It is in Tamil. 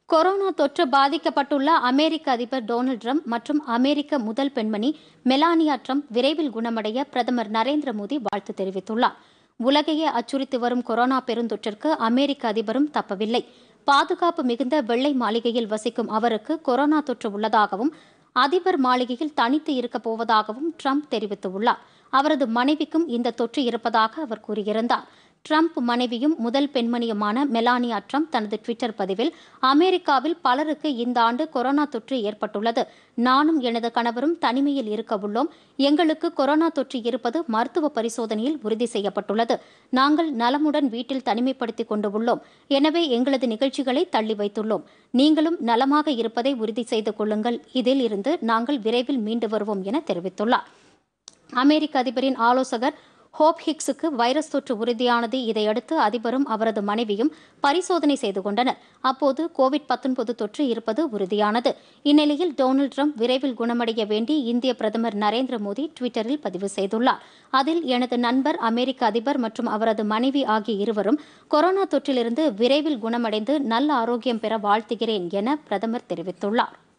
கொரோனா தொற்று பாதிக்கப்பட்டுள்ள அமெரிக்க அதிபர் டொனால்டு ட்ரம்ப் மற்றும் அமெரிக்க முதல் பெண்மணி மெலானியா ட்ரம்ப் விரைவில் குணமடைய பிரதமர் நரேந்திர மோடி வாழ்த்து தெரிவித்துள்ளார் உலகையே அச்சுறுத்தி வரும் கொரோனா பெருந்தொற்றிற்கு அமெரிக்க அதிபரும் தப்பவில்லை பாதுகாப்பு மிகுந்த வெள்ளை மாளிகையில் வசிக்கும் அவருக்கு கொரோனா தொற்று உள்ளதாகவும் அதிபர் மாளிகையில் தனித்து இருக்கப் போவதாகவும் ட்ரம்ப் தெரிவித்துள்ளார் அவரது மனைவிக்கும் இந்த தொற்று இருப்பதாக அவர் கூறியிருந்தார் ட்ரம்ப் மனைவியும் முதல் பெண்மணியுமான மெலானியா ட்ரம்ப் தனது ட்விட்டர் பதிவில் அமெரிக்காவில் பலருக்கு இந்த ஆண்டு கொரோனா தொற்று ஏற்பட்டுள்ளது நானும் எனது கணவரும் தனிமையில் இருக்க உள்ளோம் எங்களுக்கு கொரோனா தொற்று இருப்பது மருத்துவ பரிசோதனையில் உறுதி செய்யப்பட்டுள்ளது நாங்கள் நலமுடன் வீட்டில் தனிமைப்படுத்திக் கொண்டு உள்ளோம் எனவே எங்களது நிகழ்ச்சிகளை தள்ளி வைத்துள்ளோம் நீங்களும் நலமாக இருப்பதை உறுதி செய்து கொள்ளுங்கள் இதில் இருந்து நாங்கள் விரைவில் மீண்டு வருவோம் என தெரிவித்துள்ளார் அமெரிக்க அதிபரின் ஆலோசகர் ஹோப் ஹிக்ஸுக்கு வைரஸ் தொற்று உறுதியானது இதையடுத்து அதிபரும் அவரது மனைவியும் பரிசோதனை செய்து கொண்டனர் அப்போது கோவிட் 19 தொற்று இருப்பது உறுதியானது இந்நிலையில் டொனால்டு ட்ரம்ப் விரைவில் குணமடைய வேண்டி இந்திய பிரதமர் நரேந்திர மோடி ட்விட்டரில் பதிவு செய்துள்ளார் அதில் எனது நண்பர் அமெரிக்க அதிபர் மற்றும் அவரது மனைவி ஆகிய இருவரும் கொரோனா தொற்றிலிருந்து விரைவில் குணமடைந்து நல்ல ஆரோக்கியம் பெற வாழ்த்துகிறேன் என பிரதமர் தெரிவித்துள்ளார்